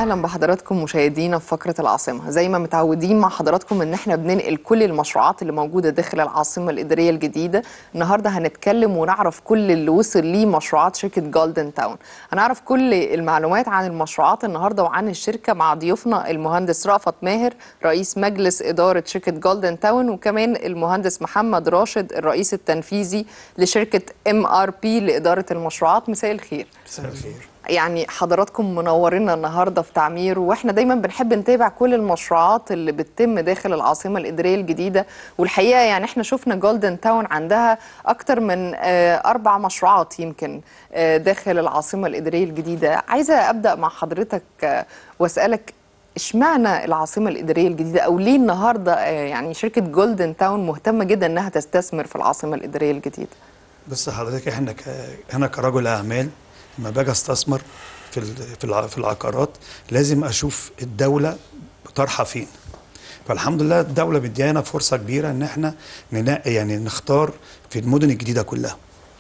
اهلا بحضراتكم مشاهدينا في فقره العاصمه زي ما متعودين مع حضراتكم ان احنا بننقل كل المشروعات اللي موجوده داخل العاصمه الاداريه الجديده النهارده هنتكلم ونعرف كل اللي وصل ليه مشروعات شركه جولدن تاون هنعرف كل المعلومات عن المشروعات النهارده وعن الشركه مع ضيوفنا المهندس رأفت ماهر رئيس مجلس اداره شركه جولدن تاون وكمان المهندس محمد راشد الرئيس التنفيذي لشركه ام ار بي لاداره المشروعات مساء الخير مساء الخير يعني حضراتكم منورينا النهارده في تعمير واحنا دايما بنحب نتابع كل المشروعات اللي بتتم داخل العاصمه الاداريه الجديده والحقيقه يعني احنا شفنا جولدن تاون عندها اكتر من آه، اربع مشروعات يمكن آه، داخل العاصمه الاداريه الجديده عايزه ابدا مع حضرتك آه، واسالك اشمعنى العاصمه الاداريه الجديده او ليه النهارده آه، يعني شركه جولدن تاون مهتمه جدا انها تستثمر في العاصمه الاداريه الجديده بص حضرتك احنا ك... انا كرجل اعمال لما باجي استثمر في ال... في, الع... في العقارات لازم اشوف الدوله طرحه فين فالحمد لله الدوله مديانا فرصه كبيره ان احنا ننقي يعني نختار في المدن الجديده كلها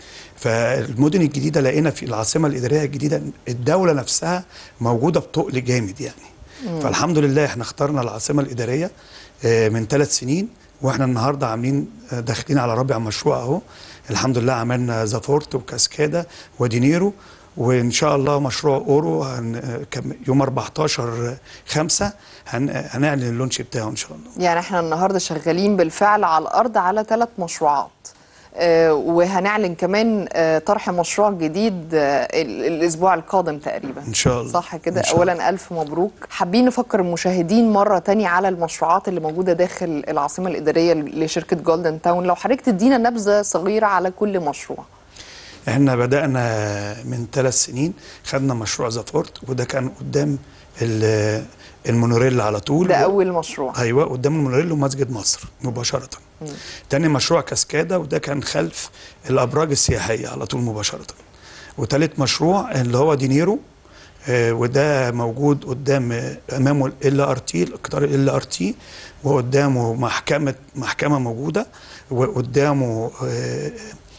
فالمدن الجديده لقينا في العاصمه الاداريه الجديده الدوله نفسها موجوده بتقل جامد يعني فالحمد لله احنا اخترنا العاصمه الاداريه آه، من ثلاث سنين واحنا النهارده عاملين آه، داخلين على رابع مشروع اهو الحمد لله عملنا زافورت وكاسكادا ودينيرو وان شاء الله مشروع اورو هن آه، كم- يوم 14 5 هن هنعلن اللونش بتاعه ان شاء الله يعني احنا النهارده شغالين بالفعل على الارض على ثلاث مشروعات آه، وهنعلن كمان آه، طرح مشروع جديد آه، ال- الاسبوع القادم تقريبا ان شاء الله صح كده إن شاء الله. اولا الف مبروك حابين نفكر المشاهدين مره تانية على المشروعات اللي موجوده داخل العاصمه الاداريه لشركه جولدن تاون لو حضرتك تدينا نبذه صغيره على كل مشروع احنا بدأنا من ثلاث سنين خدنا مشروع زافورت وده كان قدام ال- المونوريل على طول ده و- اول مشروع ايوه قدام المونوريل ومسجد مصر مباشرة تاني مشروع كاسكادا وده كان خلف الابراج السياحية على طول مباشرة وتالت مشروع اللي هو دينيرو آه، وده موجود قدام آه، امامه ال ار تي القطار ال ار تي وقدامه محكمه محكمه موجوده وقدامه آه،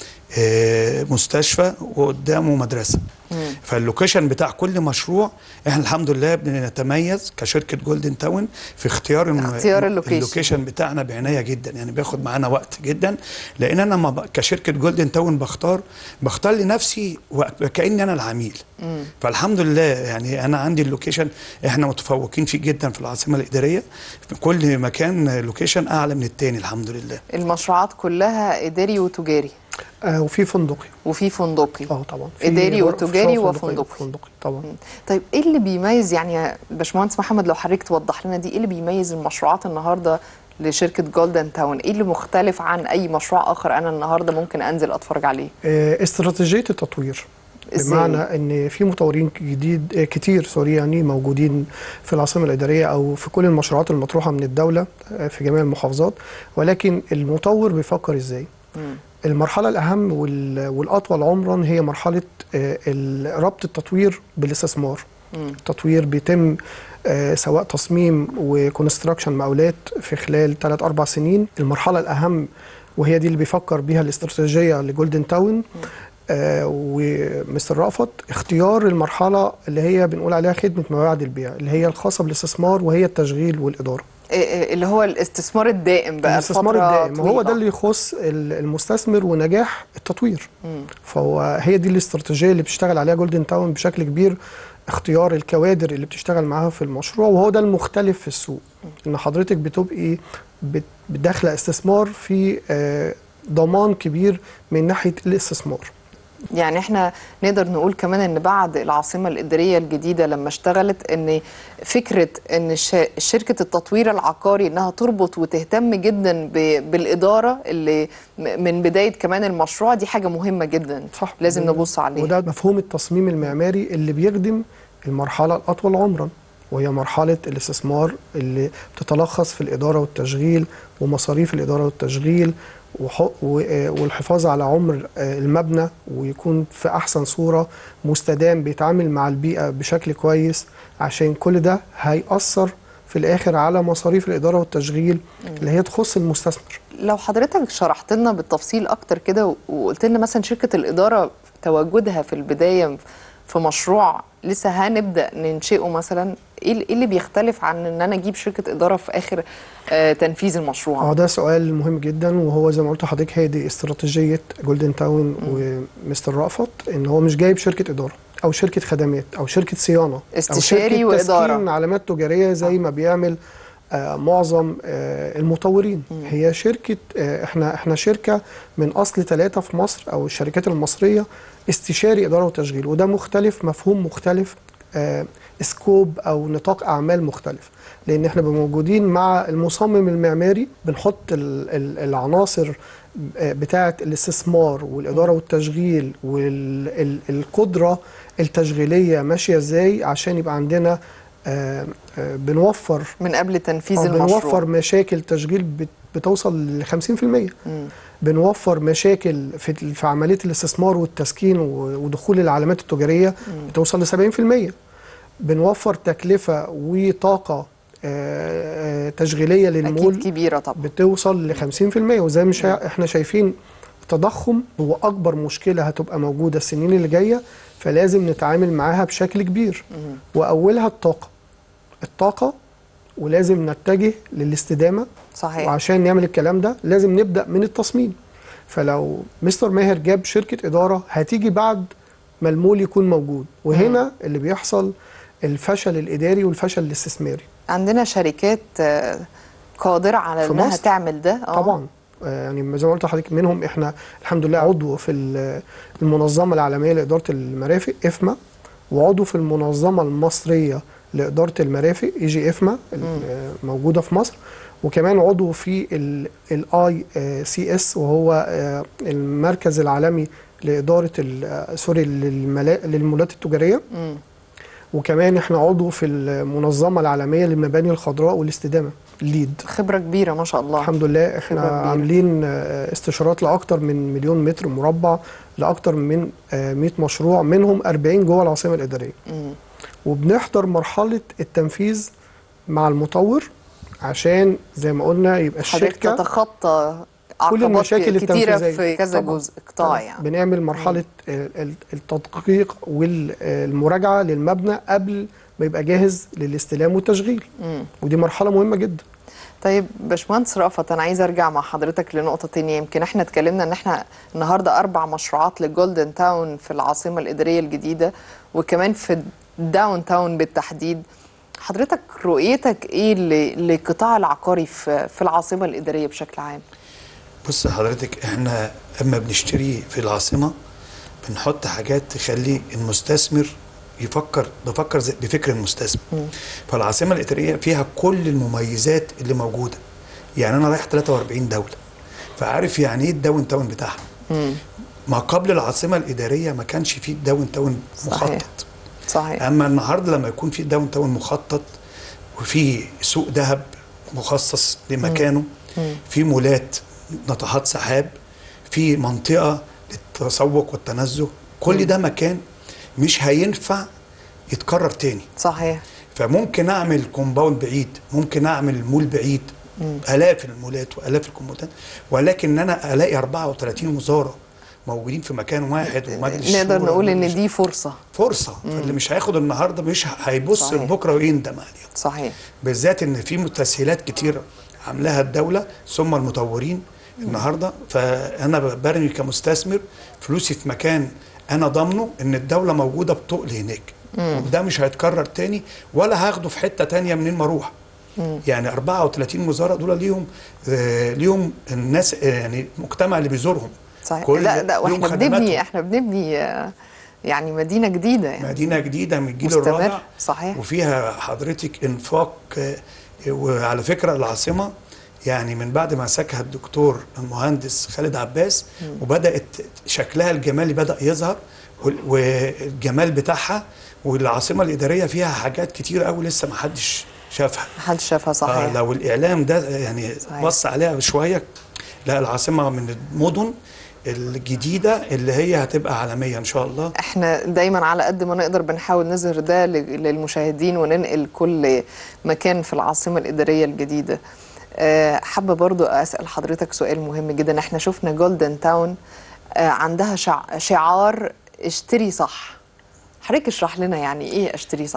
آه، مستشفى وقدامه مدرسه فاللوكيشن بتاع كل مشروع احنا الحمد لله بنتميز كشركه جولدن تاون في اختيار الم- اختيار اللوكيشن. اللوكيشن بتاعنا بعنايه جدا يعني بياخد معانا وقت جدا لان انا ما ب- كشركه جولدن تاون بختار بختار لنفسي وكاني انا العميل فالحمد لله يعني انا عندي اللوكيشن احنا متفوقين فيه جدا في العاصمه الاداريه في كل مكان لوكيشن اعلى من التاني الحمد لله المشروعات كلها اداري وتجاري آه وفي فندقي وفي فندقي اه طبعا في إداري غرف وتجاري شقق وفندقي. فندقي طبعا طيب ايه اللي بيميز يعني يا باشمهندس محمد لو حضرتك توضح لنا دي ايه اللي بيميز المشروعات النهارده لشركه جولدن تاون ايه اللي مختلف عن اي مشروع اخر انا النهارده ممكن انزل اتفرج عليه آه استراتيجيه التطوير إزاي؟ بمعنى ان في مطورين جديد آه كتير سوري يعني موجودين في العاصمه الاداريه او في كل المشروعات المطروحه من الدوله آه في جميع المحافظات ولكن المطور بيفكر ازاي المرحله الاهم وال- والاطول عمرا هي مرحله آه، ال- ربط التطوير بالاستثمار التطوير بيتم آه، سواء تصميم وكونستراكشن مقاولات في خلال 3 4 سنين المرحله الاهم وهي دي اللي بيفكر بيها الاستراتيجيه لجولدن تاون آه، ومستر رأفت اختيار المرحله اللي هي بنقول عليها خدمه ما بعد البيع اللي هي الخاصه بالاستثمار وهي التشغيل والاداره إيه إيه اللي هو الاستثمار الدائم بقى الاستثمار لفترة الدائم هو طويلة. ده اللي يخص ال- المستثمر ونجاح التطوير فهو هي دي الاستراتيجيه اللي بتشتغل عليها جولدن تاون بشكل كبير اختيار الكوادر اللي بتشتغل معاها في المشروع وهو ده المختلف في السوق ان حضرتك بتبقي بت- داخله استثمار في آه، ضمان كبير من ناحيه الاستثمار يعني احنا نقدر نقول كمان ان بعد العاصمه الاداريه الجديده لما اشتغلت ان فكره ان ش- شركه التطوير العقاري انها تربط وتهتم جدا ب- بالاداره اللي م- من بدايه كمان المشروع دي حاجه مهمه جدا صح لازم وده- نبص عليها وده مفهوم التصميم المعماري اللي بيخدم المرحله الاطول عمرا وهي مرحله الاستثمار اللي بتتلخص في الاداره والتشغيل ومصاريف الاداره والتشغيل وح- و- آه، والحفاظ على عمر آه، المبنى ويكون في احسن صوره مستدام بيتعامل مع البيئه بشكل كويس عشان كل ده هيأثر في الاخر على مصاريف الاداره والتشغيل اللي هي تخص المستثمر لو حضرتك شرحت لنا بالتفصيل اكتر كده وقلت لنا مثلا شركه تواجدها في البدايه في مشروع لسه هنبدا ننشئه مثلا ايه ال- إيه اللي بيختلف عن ان انا اجيب شركه اداره في اخر آه تنفيذ المشروع اه ده سؤال مهم جدا وهو زي ما قلت لحضرتك هي دي استراتيجيه جولدن تاون ومستر رأفت ان هو مش جايب شركه اداره او شركه خدمات او شركه صيانه استشاري او شركه وإدارة. تسكين علامات تجاريه زي ما بيعمل آه معظم آه المطورين هي شركه آه احنا احنا شركه من اصل ثلاثه في مصر او الشركات المصريه استشاري اداره وتشغيل وده مختلف مفهوم مختلف آه سكوب او نطاق اعمال مختلف لان احنا بنبقى موجودين مع المصمم المعماري بنحط ال- ال- العناصر بتاعه الاستثمار والاداره والتشغيل والقدره التشغيليه ماشيه ازاي عشان يبقى عندنا آه، آه، بنوفر من قبل تنفيذ أو المشروع بنوفر مشاكل تشغيل بت- بتوصل ل 50% بنوفر مشاكل في في عمليه الاستثمار والتسكين و- ودخول العلامات التجاريه بتوصل ل 70% بنوفر تكلفه وطاقه آه، آه، تشغيليه للمول اكيد كبيره طبعا بتوصل ل 50% وزي ما شا... احنا شايفين التضخم هو اكبر مشكله هتبقى موجوده السنين اللي جايه فلازم نتعامل معاها بشكل كبير واولها الطاقه الطاقه ولازم نتجه للاستدامه صحيح وعشان نعمل الكلام ده لازم نبدا من التصميم فلو مستر ماهر جاب شركه اداره هتيجي بعد ما المول يكون موجود وهنا اللي بيحصل الفشل الاداري والفشل الاستثماري عندنا شركات آه، قادره على في انها مصر؟ تعمل ده آه. طبعا آه، يعني زي ما قلت لحضرتك منهم احنا الحمد لله عضو في ال- المنظمه العالميه لاداره المرافق افما وعضو في المنظمه المصريه لاداره المرافق اي جي افما موجوده في مصر وكمان عضو في الاي سي اس وهو آه، المركز العالمي لاداره ال- آه، سوري للملا- للمولات التجاريه مم. وكمان احنا عضو في المنظمه العالميه للمباني الخضراء والاستدامه ليد خبره كبيره ما شاء الله الحمد لله احنا خبرة كبيرة. عاملين آه، استشارات لاكثر من مليون متر مربع لاكثر من آه، 100 مشروع منهم 40 جوه العاصمه الاداريه مم. وبنحضر مرحله التنفيذ مع المطور عشان زي ما قلنا يبقى حضرتك الشركه تتخطى عقبات المشاكل كتيره التنفيذية. في كذا طبعاً. جزء قطاع يعني بنعمل مرحله ال- ال- التدقيق والمراجعه للمبنى قبل ما يبقى جاهز للاستلام والتشغيل مم. ودي مرحله مهمه جدا طيب باشمهندس رأفت انا عايزه ارجع مع حضرتك لنقطه تانية يمكن احنا اتكلمنا ان احنا النهارده اربع مشروعات للجولدن تاون في العاصمه الاداريه الجديده وكمان في الداون تاون بالتحديد حضرتك رؤيتك ايه ل- للقطاع العقاري في في العاصمه الاداريه بشكل عام بص حضرتك احنا اما بنشتري في العاصمه بنحط حاجات تخلي المستثمر يفكر بفكر زي- بفكر المستثمر فالعاصمه الاداريه فيها كل المميزات اللي موجوده يعني انا رايح 43 دوله فعارف يعني ايه الداون تاون بتاعها ما قبل العاصمه الاداريه ما كانش فيه داون تاون صحيح. مخطط صحيح اما النهارده لما يكون في داون تاون مخطط وفي سوق ذهب مخصص لمكانه في مولات ناطحات سحاب في منطقه للتسوق والتنزه كل ده مكان مش هينفع يتكرر تاني صحيح فممكن اعمل كومباوند بعيد ممكن اعمل مول بعيد الاف المولات والاف الكومباوندات ولكن انا الاقي 34 وزاره موجودين في مكان واحد ومجلس نقدر شورى نقول ان ومجلس- دي فرصه فرصه فاللي مش هياخد النهارده مش هيبص صحيح. لبكره ويندم عليها صحيح بالذات ان في تسهيلات كتيره عاملاها الدوله ثم المطورين النهارده فانا برمي كمستثمر فلوسي في مكان انا ضامنه ان الدوله موجوده بتقل هناك وده مش هيتكرر تاني ولا هاخده في حته تانية منين ما اروح يعني 34 وزاره دول ليهم آه ليهم الناس آه يعني المجتمع اللي بيزورهم صحيح كل لا لا ليهم واحنا بنبني خدماتهم. احنا بنبني آه، يعني مدينه جديده يعني مدينه جديده من الجيل مستمر، الرابع صحيح. وفيها حضرتك انفاق آه، وعلى فكره العاصمه يعني من بعد ما مسكها الدكتور المهندس خالد عباس وبدات شكلها الجمالي بدا يظهر وال- والجمال بتاعها والعاصمه الاداريه فيها حاجات كتير قوي لسه ما حدش شافها محدش شافها آه صحيح لو الاعلام ده يعني صحيح. بص عليها شويه لا العاصمه من المدن الجديده اللي هي هتبقى عالميه ان شاء الله احنا دايما على قد ما نقدر بنحاول نظهر ده ل- للمشاهدين وننقل كل مكان في العاصمة الإدارية الجديدة آه، حابة برضو أسأل حضرتك سؤال مهم جدا احنا شفنا جولدن تاون آه، عندها شع- شعار اشتري صح حضرتك اشرح لنا يعني ايه اشتري صح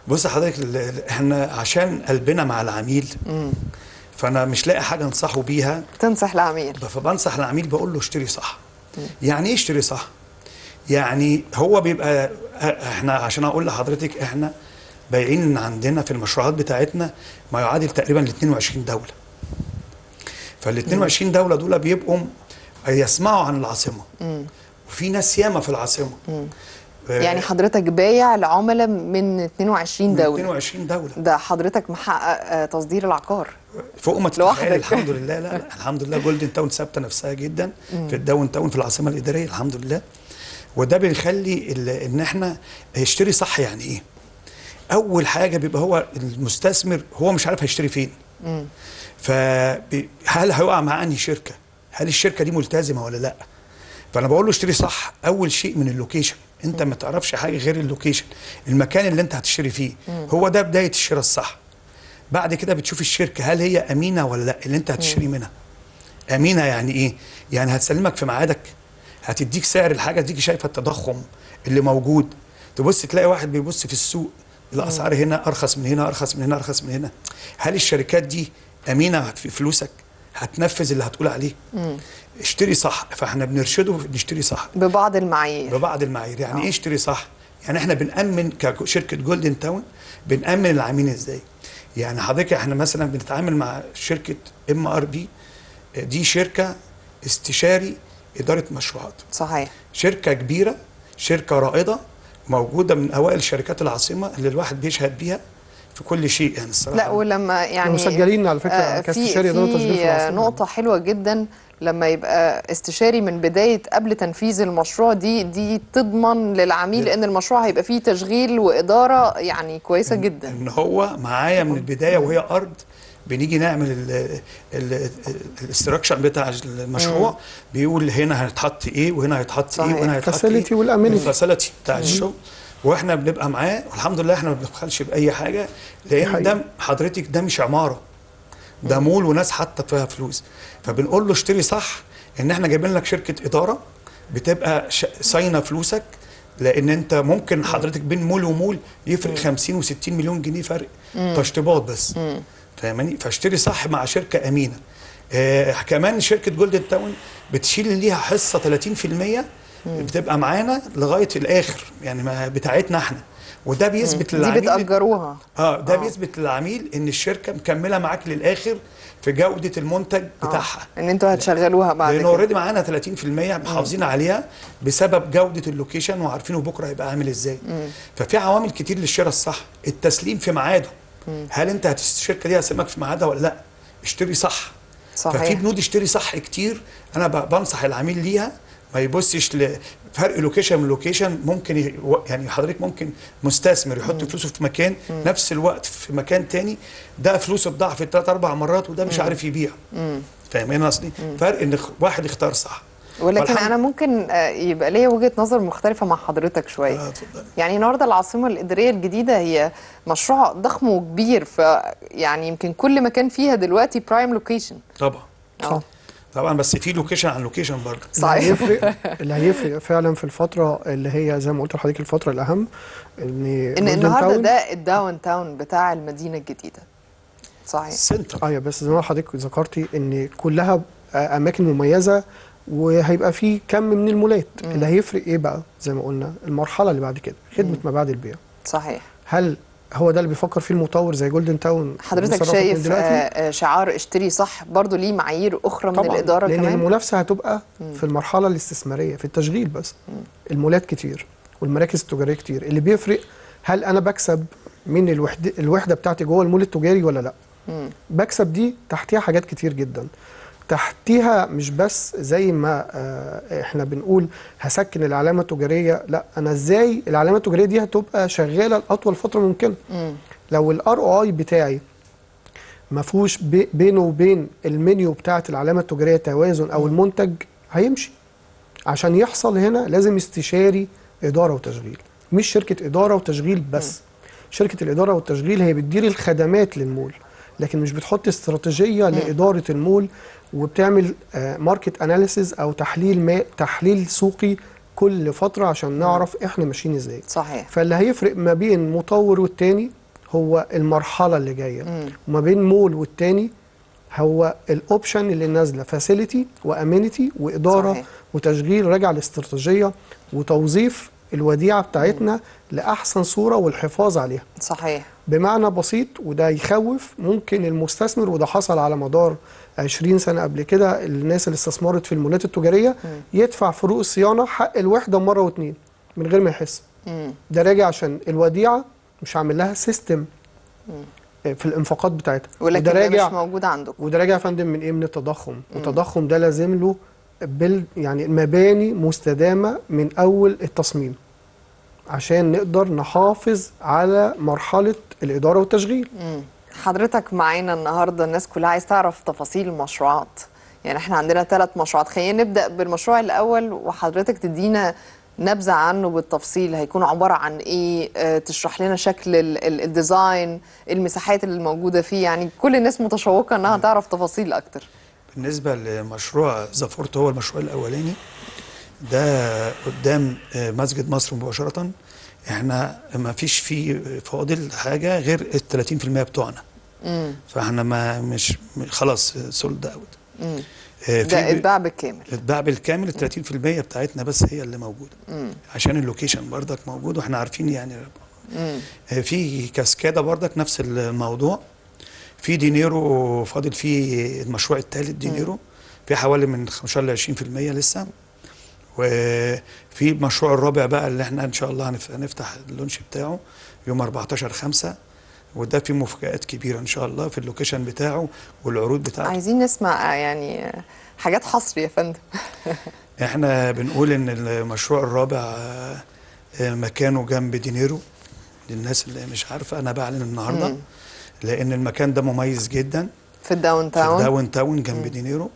بص حضرتك ال- ال- احنا عشان قلبنا مع العميل فانا مش لاقي حاجه انصحه بيها تنصح العميل فبنصح العميل بقول له اشتري صح يعني ايه اشتري صح يعني هو بيبقى احنا عشان اقول لحضرتك احنا بايعين عندنا في المشروعات بتاعتنا ما يعادل تقريبا ل 22 دوله فال 22 دوله دول بيبقوا يسمعوا عن العاصمه وفي ناس ياما في العاصمه آه، يعني حضرتك بايع لعملاء من 22 من دولة 22 دوله ده حضرتك محقق آه، تصدير العقار فوق ما تتخيل لوحدك. الحمد لله لا, لا الحمد لله جولدن تاون ثابته نفسها جدا في الداون تاون في العاصمه الاداريه الحمد لله وده بيخلي ال- ان احنا يشتري صح يعني ايه اول حاجه بيبقى هو المستثمر هو مش عارف هيشتري فين فهل هيقع مع انهي شركه هل الشركه دي ملتزمه ولا لا فانا بقول له اشتري صح اول شيء من اللوكيشن انت ما تعرفش حاجه غير اللوكيشن المكان اللي انت هتشتري فيه هو ده بدايه الشراء الصح بعد كده بتشوف الشركه هل هي امينه ولا لا اللي انت هتشتري منها امينه يعني ايه يعني هتسلمك في ميعادك هتديك سعر الحاجه تيجي شايفه التضخم اللي موجود تبص تلاقي واحد بيبص في السوق الاسعار هنا ارخص من هنا ارخص من هنا ارخص من هنا هل الشركات دي امينه في فلوسك هتنفذ اللي هتقول عليه اشتري صح فاحنا بنرشده نشتري صح ببعض المعايير ببعض المعايير يعني آه. ايه اشتري صح يعني احنا بنامن كشركه جولدن تاون بنامن العميل ازاي يعني حضرتك احنا مثلا بنتعامل مع شركه ام ار بي دي شركه استشاري اداره مشروعات صحيح شركه كبيره شركه رائده موجوده من اوائل شركات العاصمه اللي الواحد بيشهد بيها في كل شيء يعني الصراحه لا ولما يعني مسجلين على فكرة آه، كاستشاري في إدارة تشغيل في في العاصمة. نقطة حلوة جدا لما يبقى استشاري من بداية قبل تنفيذ المشروع دي دي تضمن للعميل ان المشروع هيبقى فيه تشغيل وإدارة يعني كويسة جدا ان هو معايا من البدايه وهي ارض بنيجي نعمل الاستراكشن بتاع المشروع بيقول هنا هيتحط ايه وهنا هيتحط ايه صحيح. وهنا هيتحط Facility والamenity. الفاسيلتي بتاع الشغل واحنا بنبقى معاه والحمد لله احنا ما بنبخلش باي حاجه لان حقيقي. ده حضرتك ده مش عماره ده مول وناس حاطه فيها فلوس فبنقول له اشتري صح ان احنا جايبين لك شركه اداره بتبقى ش- صاينه فلوسك لان انت ممكن حضرتك بين مول ومول يفرق 50 و60 مليون جنيه فرق تشطيبات بس فاهماني فاشتري صح مع شركه امينه آه كمان شركه جولدن تاون بتشيل ليها حصه 30% بتبقى معانا لغايه الاخر يعني ما بتاعتنا احنا وده بيثبت دي للعميل بتأجروها اه ده آه. بيثبت للعميل ان الشركه مكمله معاك للاخر في جوده المنتج بتاعها ان انتوا هتشغلوها بعد لان كده اوريدي معانا 30% محافظين عليها بسبب جوده اللوكيشن وعارفينه بكره هيبقى عامل ازاي ففي عوامل كتير للشراء الصح التسليم في ميعاده هل انت هتس- الشركه دي هتسلمك في ميعادها ولا لا اشتري صح ففي صحيح بنود اشتري صح كتير انا ب- بنصح العميل ليها ما يبصش لفرق لوكيشن من لوكيشن ممكن ي... يعني حضرتك ممكن مستثمر يحط فلوسه في مكان نفس الوقت في مكان تاني ده فلوسه اتضاعفت ثلاث اربع مرات وده مش عارف يبيع فاهمين قصدي؟ فرق ان خ- واحد اختار صح ولكن والحمد- انا ممكن آه، يبقى ليا وجهة نظر مختلفة مع حضرتك شوية آه، اتفضلي. يعني النهارده العاصمة الإدارية الجديدة هي مشروع ضخم وكبير ف يعني يمكن كل مكان فيها دلوقتي برايم لوكيشن طبعا صح طبعا بس في لوكيشن عن لوكيشن برضه اللي صحيح هيفرق اللي هيفرق فعلا في الفترة اللي هي زي ما قلت لحضرتك الفترة الأهم إن ان Golden النهارده Town- ده الداون تاون بتاع المدينة الجديدة صحيح سنتر ايوه بس زي ما حضرتك ذكرتي ان كلها آه، اماكن مميزه وهيبقى في كم من المولات اللي هيفرق ايه بقى زي ما قلنا المرحله اللي بعد كده خدمه ما بعد البيع صحيح هل هو ده اللي بيفكر فيه المطور زي جولدن تاون حضرتك بيصرفك من شايف دلوقتي؟ آه، آه، شعار اشتري صح برضو ليه معايير اخرى من طبعا الاداره لان كمان المنافسه هتبقى في المرحله الاستثماريه في التشغيل بس المولات كتير والمراكز التجاريه كتير اللي بيفرق هل انا بكسب من الوحده الوحده بتاعتي جوه المول التجاري ولا لا بكسب دي تحتيها حاجات كتير جدا تحتيها مش بس زي ما آه، احنا بنقول هسكن العلامه التجاريه لا انا ازاي العلامه التجاريه دي هتبقى شغاله لاطول فتره ممكنه لو الار او اي بتاعي ما فيهوش بي- بينه وبين المنيو بتاعت العلامه التجاريه توازن او المنتج هيمشي عشان يحصل هنا لازم استشاري اداره وتشغيل مش شركه اداره وتشغيل بس شركه الاداره والتشغيل هي بتدير الخدمات للمول لكن مش بتحط استراتيجيه لاداره المول وبتعمل ماركت اناليسز او تحليل ما تحليل سوقي كل فتره عشان نعرف احنا ماشيين ازاي صحيح فاللي هيفرق ما بين مطور والتاني هو المرحله اللي جايه مم. وما بين مول والتاني هو الاوبشن اللي نازله فاسيلتي وامينيتي واداره صحيح. وتشغيل راجع الاستراتيجيه وتوظيف الوديعه بتاعتنا لاحسن صوره والحفاظ عليها صحيح بمعنى بسيط وده يخوف ممكن المستثمر وده حصل على مدار 20 سنه قبل كده الناس اللي استثمرت في المولات التجاريه يدفع فروق الصيانه حق الوحده مره واتنين من غير ما يحس مم. ده راجع عشان الوديعه مش عامل لها سيستم في الانفاقات بتاعتها ولكن وده ده راجع مش موجود عندكم وده راجع يا فندم من ايه من التضخم والتضخم ده لازم له بال يعني مباني مستدامه من اول التصميم عشان نقدر نحافظ على مرحله الاداره والتشغيل مم. حضرتك معانا النهارده الناس كلها عايز تعرف تفاصيل المشروعات يعني احنا عندنا ثلاث مشروعات خلينا نبدا بالمشروع الاول وحضرتك تدينا نبذه عنه بالتفصيل هيكون عباره عن ايه اه تشرح لنا شكل ال- ال- الديزاين المساحات اللي موجوده فيه يعني كل الناس متشوقه انها تعرف تفاصيل اكتر بالنسبة لمشروع زافورت هو المشروع الأولاني ده قدام آه، مسجد مصر مباشرة احنا ما فيش فيه فاضل حاجة غير ال 30% بتوعنا امم فاحنا ما مش م- خلاص سولد اوت امم آه، ده في اتباع بالكامل اتباع بالكامل ال 30% بتاعتنا بس هي اللي موجودة امم عشان اللوكيشن بردك موجود واحنا عارفين يعني امم آه، في كاسكادا بردك نفس الموضوع في دينيرو فاضل فيه المشروع الثالث دينيرو في حوالي من 15 ل 20% لسه وفي المشروع الرابع بقى اللي احنا ان شاء الله هنف- هنفتح اللونش بتاعه يوم 14 5 وده فيه مفاجآت كبيرة ان شاء الله في اللوكيشن بتاعه والعروض بتاعته عايزين نسمع آه، يعني آه، حاجات حصري يا فندم احنا بنقول ان المشروع الرابع آه، آه، مكانه جنب دينيرو للناس اللي مش عارفة انا بعلن النهارده مم. لان المكان ده مميز جدا في الداون في تاون داون تاون جنب دينيرو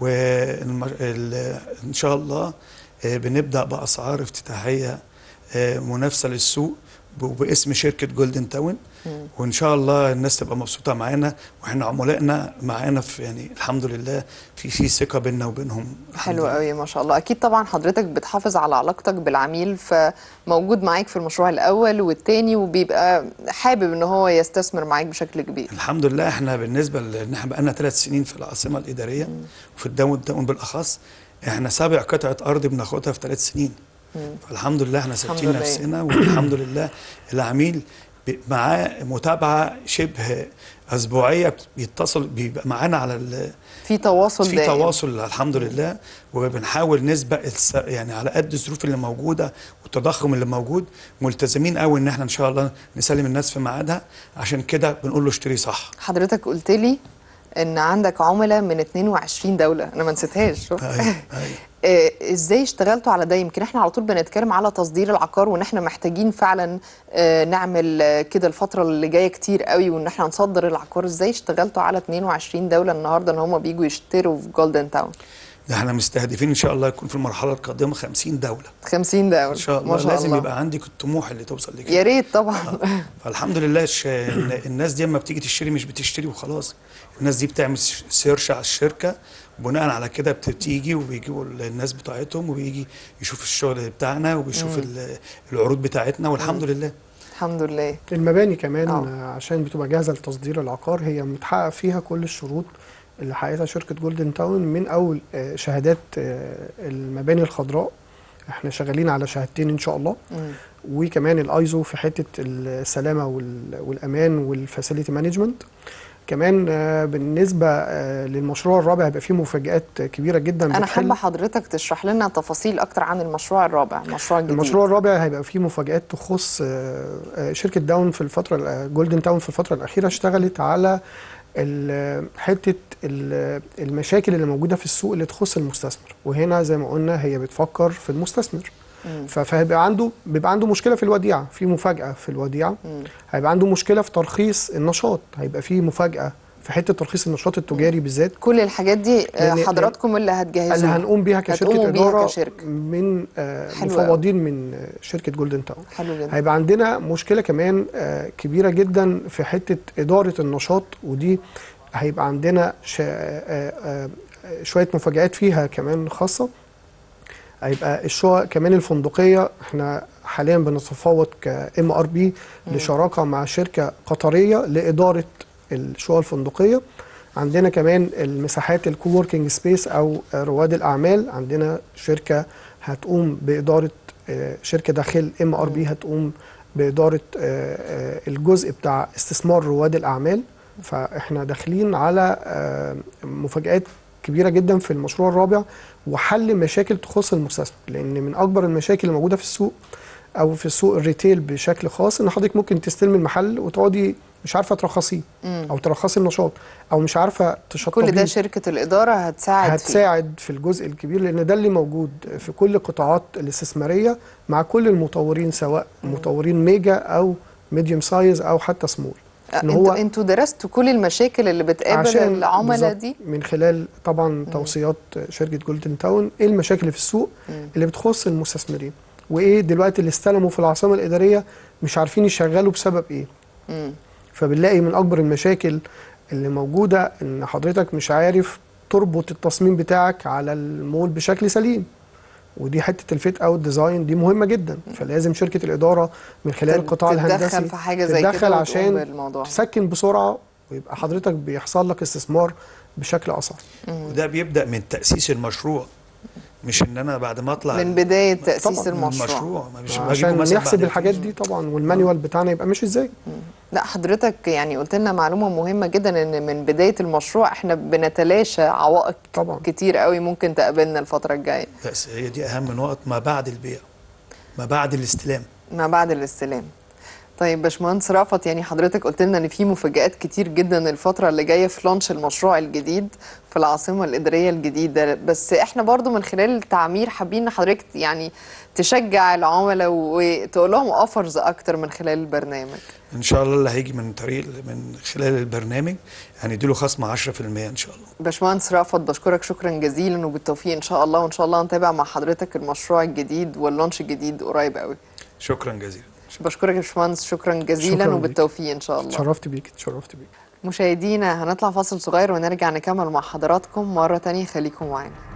وان شاء الله آه، بنبدا باسعار افتتاحيه آه، منافسه للسوق ب- باسم شركه جولدن تاون وان شاء الله الناس تبقى مبسوطه معانا واحنا عملائنا معانا في يعني الحمد لله في في ثقه بيننا وبينهم الحمد حلو لله. قوي ما شاء الله اكيد طبعا حضرتك بتحافظ على علاقتك بالعميل فموجود معاك في المشروع الاول والتاني وبيبقى حابب ان هو يستثمر معاك بشكل كبير الحمد لله احنا بالنسبه لان احنا بقالنا ثلاث سنين في العاصمه الاداريه وفي الداون تاون بالاخص احنا سابع قطعه ارض بناخدها في ثلاث سنين فالحمد لله احنا ثابتين لله. نفسنا والحمد لله العميل بي- معاه متابعه شبه اسبوعيه بيتصل بيبقى معانا على ال- في تواصل في دائم تواصل الحمد لله وبنحاول نسبق الس- يعني على قد الظروف اللي موجوده والتضخم اللي موجود ملتزمين قوي ان احنا ان شاء الله نسلم الناس في ميعادها عشان كده بنقول له اشتري صح حضرتك قلت لي ان عندك عملاء من 22 دوله انا ما نسيتهاش شوف. أيوة، أيوة. آه، ازاي اشتغلتوا على ده يمكن احنا على طول بنتكلم على تصدير العقار وان احنا محتاجين فعلا آه، نعمل آه، كده الفتره اللي جايه كتير قوي وان احنا نصدر العقار ازاي اشتغلتوا على 22 دوله النهارده ان هم بيجوا يشتروا في جولدن تاون ده احنا مستهدفين ان شاء الله يكون في المرحله القادمه 50 دوله 50 دوله ان شاء الله ما شاء لازم الله يبقى عندك الطموح اللي توصل لكده يا ريت طبعا فالحمد لله الش... الناس دي لما بتيجي تشتري مش بتشتري وخلاص الناس دي بتعمل س- سيرش على الشركه وبناء على كده بتيجي وبيجيبوا الناس بتاعتهم وبيجي يشوف الشغل بتاعنا وبيشوف ال- العروض بتاعتنا والحمد لله الحمد لله المباني كمان آه. آه. عشان بتبقى جاهزه لتصدير العقار هي متحقق فيها كل الشروط اللي حققتها شركه جولدن تاون من اول آه، شهادات آه، المباني الخضراء احنا شغالين على شهادتين ان شاء الله مم. وكمان الايزو في حته السلامه وال- والامان والفاسيلتي مانجمنت كمان آه، بالنسبه آه، للمشروع الرابع هيبقى فيه مفاجات كبيره جدا انا بتحل حابه حضرتك تشرح لنا تفاصيل اكتر عن المشروع الرابع المشروع الجديد المشروع الرابع هيبقى فيه مفاجآت تخص آه، آه، شركة داون في الفترة جولدن تاون في الفترة الأخيرة اشتغلت على ال- حتة ال- المشاكل اللي موجودة في السوق اللي تخص المستثمر وهنا زي ما قلنا هي بتفكر في المستثمر مم. ف- فهيبقى عنده بيبقى عنده مشكلة في الوديعة في مفاجأة في الوديعة مم. هيبقى عنده مشكلة في ترخيص النشاط هيبقى في مفاجأة في حتة ترخيص النشاط التجاري بالذات كل الحاجات دي آه، لأن- حضراتكم اللي هتجهزوها اللي هنقوم بيها هتقوموا كشركة بيها إدارة كشركة. من آه، حلو أوي. مفوضين من آه، شركة جولدن تاون حلو جدا هيبقى عندنا مشكلة كمان آه، كبيرة جدا في حتة إدارة النشاط ودي هيبقى عندنا شا- آه، آه، شوية مفاجآت فيها كمان خاصة هيبقى الشقق كمان الفندقيه احنا حاليا بنتفاوض كام ار بي لشراكه مع شركه قطريه لاداره الشقق الفندقيه عندنا كمان المساحات الكووركينج سبيس او رواد الاعمال عندنا شركه هتقوم باداره آه، شركه داخل ام ار بي هتقوم باداره آه، آه، الجزء بتاع استثمار رواد الاعمال فاحنا داخلين على آه، مفاجات كبيره جدا في المشروع الرابع وحل مشاكل تخص المستثمر لان من اكبر المشاكل اللي موجوده في السوق او في السوق الريتيل بشكل خاص ان حضرتك ممكن تستلمي المحل وتقعدي مش عارفه ترخصيه او ترخصي النشاط او مش عارفه تشطبيه كل ده شركه الاداره هتساعد فيه هتساعد في الجزء الكبير لان ده اللي موجود في كل القطاعات الاستثماريه مع كل المطورين سواء مطورين ميجا او ميديوم سايز او حتى سمول ان انتوا انتوا درستوا كل المشاكل اللي بتقابل عشان العملاء بالظبط دي من خلال طبعا توصيات شركه جولدن تاون ايه المشاكل اللي في السوق اللي بتخص المستثمرين وايه دلوقتي اللي استلموا في العاصمه الاداريه مش عارفين يشغلوا بسبب ايه مم. فبنلاقي من اكبر المشاكل اللي موجوده ان حضرتك مش عارف تربط التصميم بتاعك على المول بشكل سليم ودي حته الفيت اوت ديزاين دي مهمه جدا فلازم شركه الاداره من خلال تت- القطاع تتدخل الهندسي في حاجة زي كده تتدخل وتقوم عشان بالموضوع. تسكن بسرعه ويبقى حضرتك بيحصل لك استثمار بشكل اسرع وده بيبدا من تاسيس المشروع مش ان انا بعد ما اطلع من بدايه تاسيس طبعاً، من المشروع المشروع ما مش بجيبه عشان مثلا نحسب بعد الحاجات الفلوس. دي طبعا والمانيوال بتاعنا يبقى ماشي ازاي لا حضرتك يعني قلت لنا معلومه مهمه جدا ان من بدايه المشروع احنا بنتلاشى عوائق طبعا كتير قوي ممكن تقابلنا الفتره الجايه بس هي دي اهم نقط ما بعد البيع ما بعد الاستلام ما بعد الاستلام طيب باشمهندس رأفت يعني حضرتك قلت لنا ان في مفاجآت كتير جدا الفترة اللي جاية في لانش المشروع الجديد في العاصمة الإدارية الجديدة بس احنا برضو من خلال التعمير حابين ان حضرتك يعني تشجع العملاء وتقول لهم اوفرز اكتر من خلال البرنامج ان شاء الله اللي هيجي من طريق من خلال البرنامج هنديله خصم 10% ان شاء الله باشمهندس رأفت بشكرك شكرا جزيلا وبالتوفيق ان شاء الله وان شاء الله نتابع مع حضرتك المشروع الجديد واللانش الجديد قريب قوي شكرا جزيلا بشكرك يا باشمهندس شكرا جزيلا شكراً ليك. وبالتوفيق ان شاء الله اتشرفت بيك اتشرفت بيك مشاهدينا هنطلع فاصل صغير ونرجع نكمل مع حضراتكم مرة تانية خليكم معانا